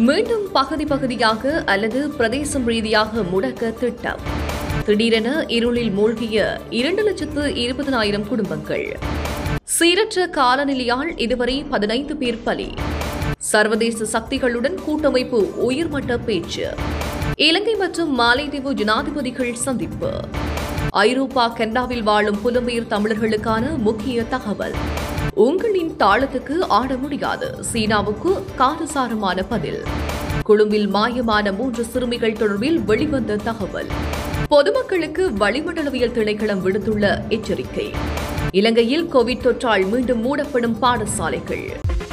மீண்டும் பகுதி பகுதியாக அல்லது பிரதேசம் ரீதியாக முடக்க திட்டம் திடீரென இருளில் மூழ்கிய இரண்டு லட்சத்து இருபதனாயிரம் குடும்பங்கள் சீரற்ற காலநிலையால் இதுவரை பதினைந்து பேர் பலி சர்வதேச சக்திகளுடன் கூட்டமைப்பு உயர்மட்ட பேச்சு இலங்கை மற்றும் மாலைதீவு ஜனாதிபதிகள் சந்திப்பு ஐரோப்பா கனடாவில் வாழும் புலம்பெயர் தமிழர்களுக்கான முக்கிய தகவல் உங்களின் தாளத்துக்கு ஆட முடியாது சீனாவுக்கு காரசாரமான பதில் கொழும்பில் மாயமான மூன்று சிறுமிகள் தொடர்பில் வெளிவந்த தகவல் பொதுமக்களுக்கு வளிமண்டலவியல் திணைக்களம் விடுத்துள்ள எச்சரிக்கை இலங்கையில் கோவிட் தொற்றால் மீண்டும் மூடப்படும் பாடசாலைகள்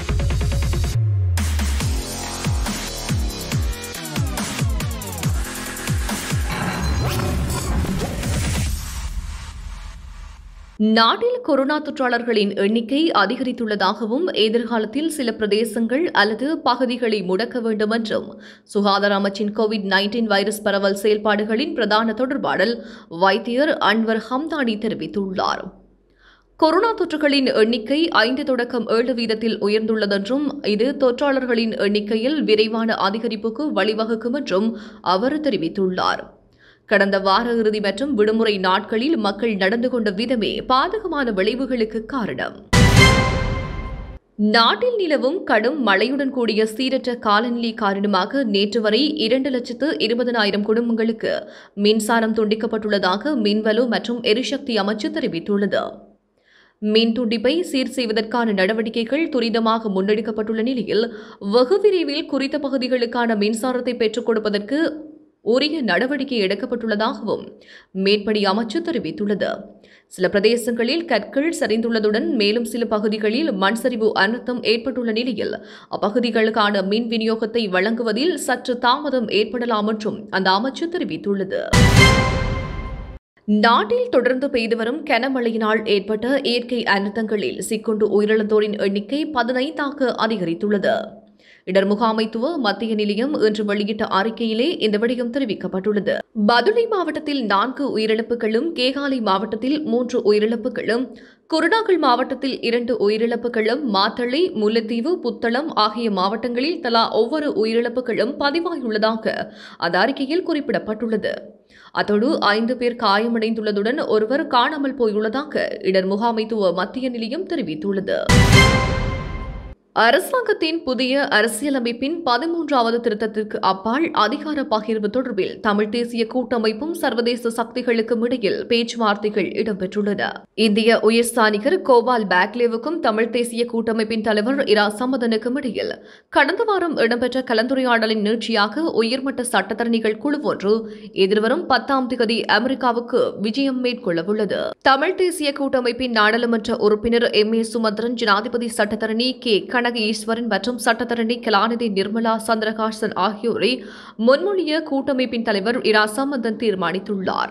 நாட்டில் கொரோனா தொற்றாளர்களின் எண்ணிக்கை அதிகரித்துள்ளதாகவும் எதிர்காலத்தில் சில பிரதேசங்கள் அல்லது பகுதிகளை முடக்க வேண்டும் என்றும் சுகாதார அமைச்சின் கோவிட் நைன்டீன் வைரஸ் பரவல் செயல்பாடுகளின் பிரதான தொடர்பாடல் வைத்தியர் அன்வர் ஹம்தானி தெரிவித்துள்ளார் கொரோனா தொற்றுகளின் எண்ணிக்கை ஐந்து தொடக்கம் ஏழு வீதத்தில் உயர்ந்துள்ளதென்றும் இது தொற்றாளர்களின் எண்ணிக்கையில் விரைவான அதிகரிப்புக்கு வழிவகுக்கும் என்றும் அவர் தெரிவித்துள்ளார் கடந்த வார இறுதி மற்றும் விடுமுறை நாட்களில் மக்கள் நடந்து கொண்ட விதமே பாதகமான விளைவுகளுக்கு காரணம் நாட்டில் நிலவும் கடும் மழையுடன் கூடிய சீரற்ற காலநிலை காரணமாக நேற்று வரை இரண்டு லட்சத்து இருபதனாயிரம் குடும்பங்களுக்கு மின்சாரம் துண்டிக்கப்பட்டுள்ளதாக மின்வலு மற்றும் எரிசக்தி அமைச்சு தெரிவித்துள்ளது மின் துண்டிப்பை சீர் செய்வதற்கான நடவடிக்கைகள் துரிதமாக முன்னெடுக்கப்பட்டுள்ள நிலையில் வெகு விரைவில் குறித்த பகுதிகளுக்கான மின்சாரத்தை பெற்றுக் கொடுப்பதற்கு உரிய நடவடிக்கை எடுக்கப்பட்டுள்ளதாகவும் மேற்படி அமைச்சு தெரிவித்துள்ளது சில பிரதேசங்களில் கற்கள் சரிந்துள்ளதுடன் மேலும் சில பகுதிகளில் மண் சரிவு அனர்த்தம் ஏற்பட்டுள்ள நிலையில் அப்பகுதிகளுக்கான மின் விநியோகத்தை வழங்குவதில் சற்று தாமதம் ஏற்படலாம் என்றும் அந்த அமைச்சு தெரிவித்துள்ளது நாட்டில் தொடர்ந்து பெய்து வரும் கனமழையினால் ஏற்பட்ட இயற்கை அனர்த்தங்களில் சிக்கொண்டு உயிரிழந்தோரின் எண்ணிக்கை பதினைந்தாக அதிகரித்துள்ளது இடர் முகாமைத்துவ மத்திய நிலையம் இன்று வெளியிட்ட அறிக்கையிலே இந்த விடயம் தெரிவிக்கப்பட்டுள்ளது பதுளை மாவட்டத்தில் நான்கு உயிரிழப்புகளும் கேகாலை மாவட்டத்தில் மூன்று உயிரிழப்புகளும் குருநாகல் மாவட்டத்தில் இரண்டு உயிரிழப்புகளும் மாத்தளை முல்லைத்தீவு புத்தளம் ஆகிய மாவட்டங்களில் தலா ஒவ்வொரு உயிரிழப்புகளும் பதிவாகியுள்ளதாக அந்த அறிக்கையில் குறிப்பிடப்பட்டுள்ளது அத்தோடு ஐந்து பேர் காயமடைந்துள்ளதுடன் ஒருவர் காணாமல் போயுள்ளதாக இடர் முகாமைத்துவ மத்திய நிலையம் தெரிவித்துள்ளது அரசாங்கத்தின் புதிய அரசியலமைப்பின் பதிமூன்றாவது திருத்தத்திற்கு அப்பால் அதிகார பகிர்வு தொடர்பில் தமிழ் தேசிய கூட்டமைப்பும் சர்வதேச சக்திகளுக்கும் இடையில் பேச்சுவார்த்தைகள் இடம்பெற்றுள்ளன இந்திய உயர்ஸ்தானிகர் கோபால் பேக்லேவுக்கும் தமிழ் தேசிய கூட்டமைப்பின் தலைவர் இரா சம்மதனுக்கும் இடையில் கடந்த வாரம் இடம்பெற்ற கலந்துரையாடலின் நீட்சியாக உயர்மட்ட சட்டத்தரணிகள் குழு ஒன்று எதிர்வரும் பத்தாம் தேதி அமெரிக்காவுக்கு விஜயம் மேற்கொள்ளவுள்ளது தமிழ் தேசிய கூட்டமைப்பின் நாடாளுமன்ற உறுப்பினர் எம் ஏ சுமந்திரன் ஜனாதிபதி சட்டத்தரணி கே கனக ஈஸ்வரன் மற்றும் சட்டத்தரணி கலாநிதி நிர்மலா சந்திரகாசன் ஆகியோரை முன்மொழிய கூட்டமைப்பின் தலைவர் இரா சம்பந்தன் தீர்மானித்துள்ளார்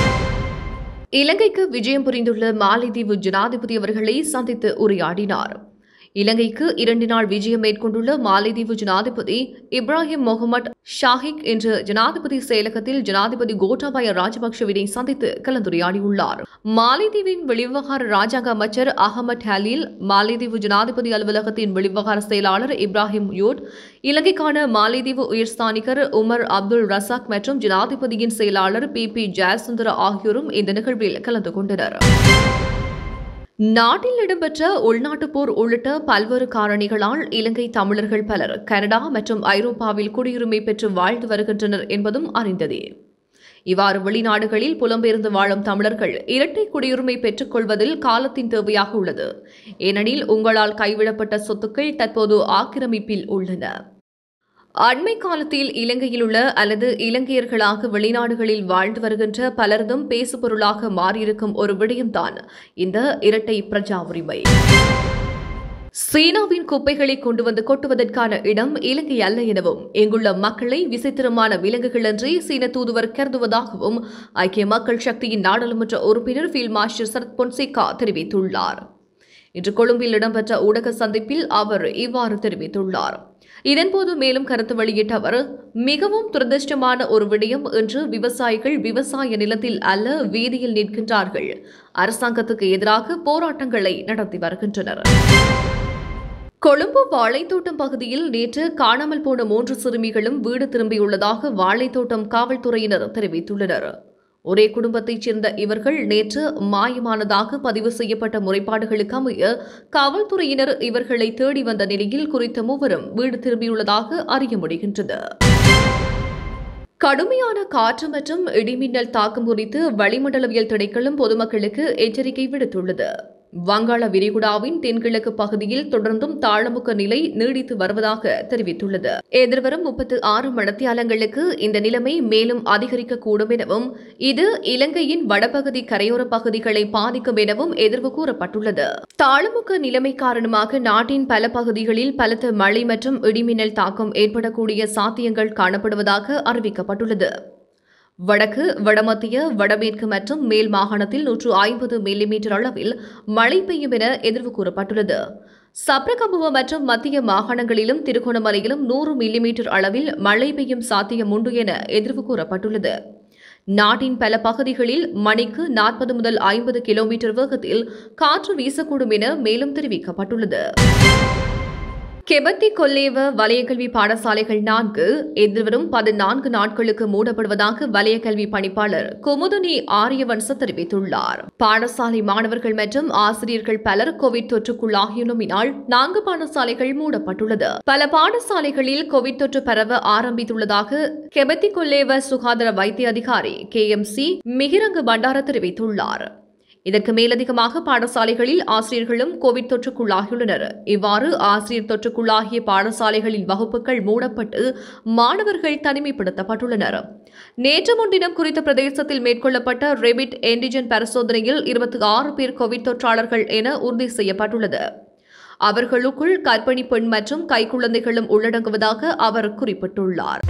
இலங்கைக்கு விஜயம் புரிந்துள்ள மாலைதீவு ஜனாதிபதி அவர்களை சந்தித்து உரையாடினார் இலங்கைக்கு இரண்டு நாள் விஜயம் மேற்கொண்டுள்ள மாலைதீவு ஜனாதிபதி இப்ராஹிம் முகமது ஷாஹிக் இன்று ஜனாதிபதி செயலகத்தில் ஜனாதிபதி கோட்டாபாய ராஜபக்ஷவினை சந்தித்து கலந்துரையாடியுள்ளார் மாலைதீவின் வெளிவிவகார ராஜாங்க அமைச்சர் அகமது ஹலீல் மாலைதீவு ஜனாதிபதி அலுவலகத்தின் வெளிவிவகார செயலாளர் இப்ராஹிம் யூட் இலங்கைக்கான மாலைதீவு உயர்ஸ்தானிகர் உமர் அப்துல் ரசாக் மற்றும் ஜனாதிபதியின் செயலாளர் பி பி ஜெயசுந்தர ஆகியோரும் இந்த நிகழ்வில் கலந்து கொண்டனர் நாட்டில் இடம்பெற்ற உள்நாட்டுப் போர் உள்ளிட்ட பல்வேறு காரணிகளால் இலங்கை தமிழர்கள் பலர் கனடா மற்றும் ஐரோப்பாவில் குடியுரிமை பெற்று வாழ்ந்து வருகின்றனர் என்பதும் அறிந்ததே இவ்வாறு வெளிநாடுகளில் புலம்பெயர்ந்து வாழும் தமிழர்கள் இரட்டை குடியுரிமை பெற்றுக் கொள்வதில் காலத்தின் தேவையாக உள்ளது ஏனெனில் உங்களால் கைவிடப்பட்ட சொத்துக்கள் தற்போது ஆக்கிரமிப்பில் உள்ளன அண்மை காலத்தில் இலங்கையில் உள்ள அல்லது இலங்கையர்களாக வெளிநாடுகளில் வாழ்ந்து வருகின்ற பலரதும் பேசுபொருளாக மாறியிருக்கும் ஒரு விடயம்தான் இந்த இரட்டை பிரஜா உரிமை சீனாவின் குப்பைகளை கொண்டு வந்து கொட்டுவதற்கான இடம் இலங்கை அல்ல எனவும் இங்குள்ள மக்களை விசித்திரமான விலங்குகள் என்றே சீன தூதுவர் கருதுவதாகவும் ஐக்கிய மக்கள் சக்தியின் நாடாளுமன்ற உறுப்பினர் ஃபீல்ட் மாஸ்டர் சரத் பொன்சேகா தெரிவித்துள்ளார் இன்று கொழும்பில் இடம்பெற்ற ஊடக சந்திப்பில் அவர் இவ்வாறு தெரிவித்துள்ளார் இதன்போது மேலும் கருத்து வெளியிட்ட அவர் மிகவும் துரதிருஷ்டமான ஒரு விடயம் என்று விவசாயிகள் விவசாய நிலத்தில் அல்ல வீதியில் நிற்கின்றார்கள் அரசாங்கத்துக்கு எதிராக போராட்டங்களை நடத்தி வருகின்றனர் கொழும்பு வாழைத்தோட்டம் பகுதியில் நேற்று காணாமல் போன மூன்று சிறுமிகளும் வீடு திரும்பியுள்ளதாக வாழைத்தோட்டம் காவல்துறையினர் தெரிவித்துள்ளனர் ஒரே குடும்பத்தைச் சேர்ந்த இவர்கள் நேற்று மாயமானதாக பதிவு செய்யப்பட்ட முறைப்பாடுகளுக்கு அமைய காவல்துறையினர் இவர்களை தேடி வந்த நிலையில் குறித்த மூவரும் வீடு திரும்பியுள்ளதாக அறிய முடிகின்றது கடுமையான காற்று மற்றும் இடிமின்னல் தாக்கம் குறித்து வளிமண்டலவியல் திணைக்களம் பொதுமக்களுக்கு எச்சரிக்கை விடுத்துள்ளது வங்காள விரிகுடாவின் தென்கிழக்கு பகுதியில் தொடர்ந்தும் தாழமுக்க நிலை நீடித்து வருவதாக தெரிவித்துள்ளது எதிர்வரும் முப்பத்து ஆறு மணத்தியாலங்களுக்கு இந்த நிலைமை மேலும் அதிகரிக்கக்கூடும் எனவும் இது இலங்கையின் வடபகுதி கரையோர பகுதிகளை பாதிக்கும் எனவும் எதிர்வு கூறப்பட்டுள்ளது தாழமுக்க நிலைமை காரணமாக நாட்டின் பல பகுதிகளில் பலத்த மழை மற்றும் இடிமின்னல் தாக்கம் ஏற்படக்கூடிய சாத்தியங்கள் காணப்படுவதாக அறிவிக்கப்பட்டுள்ளது வடக்கு வடமத்திய வடமேற்கு மற்றும் மேல் மாகாணத்தில் நூற்று ஐம்பது மில்லிமீட்டர் அளவில் மழை பெய்யும் என எதிர்வு கூறப்பட்டுள்ளது சப்ரகமுவ மற்றும் மத்திய மாகாணங்களிலும் திருகோணமலையிலும் நூறு மில்லிமீட்டர் அளவில் மழை பெய்யும் சாத்தியம் உண்டு என எதிர்வு கூறப்பட்டுள்ளது நாட்டின் பல பகுதிகளில் மணிக்கு நாற்பது முதல் ஐம்பது கிலோமீட்டர் வேகத்தில் காற்று வீசக்கூடும் என மேலும் தெரிவிக்கப்பட்டுள்ளது கெபத்தி கொல்லேவ வலயக்கல்வி பாடசாலைகள் நான்கு எதிர்வரும் பதினான்கு நாட்களுக்கு மூடப்படுவதாக வலயக்கல்வி பணிப்பாளர் குமுதனி ஆரியவன்ச தெரிவித்துள்ளார் பாடசாலை மாணவர்கள் மற்றும் ஆசிரியர்கள் பலர் கோவிட் தொற்றுக்குள்ளாகியுள்ளமினால் நான்கு பாடசாலைகள் மூடப்பட்டுள்ளது பல பாடசாலைகளில் கோவிட் தொற்று பரவ ஆரம்பித்துள்ளதாக கெபத்தி கொல்லேவ சுகாதார வைத்திய அதிகாரி கே எம் சி மிகிரங்கு பண்டார தெரிவித்துள்ளார் இதற்கு மேலதிகமாக பாடசாலைகளில் ஆசிரியர்களும் கோவிட் தொற்றுக்குள்ளாகியுள்ளனர் இவ்வாறு ஆசிரியர் தொற்றுக்குள்ளாகிய பாடசாலைகளில் வகுப்புகள் மூடப்பட்டு மாணவர்கள் தனிமைப்படுத்தப்பட்டுள்ளனர் நேற்று முன்தினம் குறித்த பிரதேசத்தில் மேற்கொள்ளப்பட்ட ரெபிட் என்டிஜன் பரிசோதனையில் இருபத்தி ஆறு பேர் கோவிட் தொற்றாளர்கள் என உறுதி செய்யப்பட்டுள்ளது அவர்களுக்குள் கர்ப்பிணி பெண் மற்றும் கைக்குழந்தைகளும் உள்ளடங்குவதாக அவர் குறிப்பிட்டுள்ளார்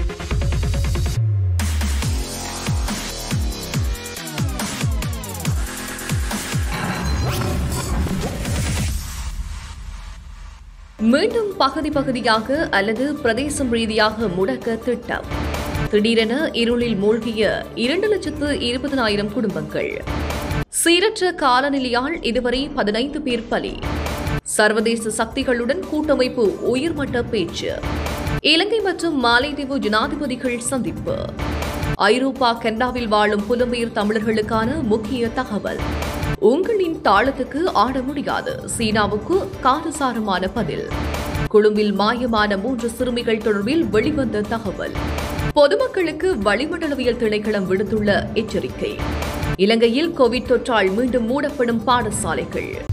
மீண்டும் பகுதி பகுதியாக அல்லது பிரதேசம் ரீதியாக முடக்க திட்டம் திடீரென இருளில் மூழ்கிய இரண்டு லட்சத்து இருபதனாயிரம் குடும்பங்கள் சீரற்ற காலநிலையால் இதுவரை பதினைந்து பேர் பலி சர்வதேச சக்திகளுடன் கூட்டமைப்பு உயர்மட்ட பேச்சு இலங்கை மற்றும் மாலைதீவு ஜனாதிபதிகள் சந்திப்பு ஐரோப்பா கனடாவில் வாழும் புலம்பெயர் தமிழர்களுக்கான முக்கிய தகவல் உங்களின் தாளத்துக்கு ஆட முடியாது சீனாவுக்கு காரசாரமான பதில் கொழும்பில் மாயமான மூன்று சிறுமிகள் தொடர்பில் வெளிவந்த தகவல் பொதுமக்களுக்கு வளிமண்டலவியல் திணைக்களம் விடுத்துள்ள எச்சரிக்கை இலங்கையில் கோவிட் தொற்றால் மீண்டும் மூடப்படும் பாடசாலைகள்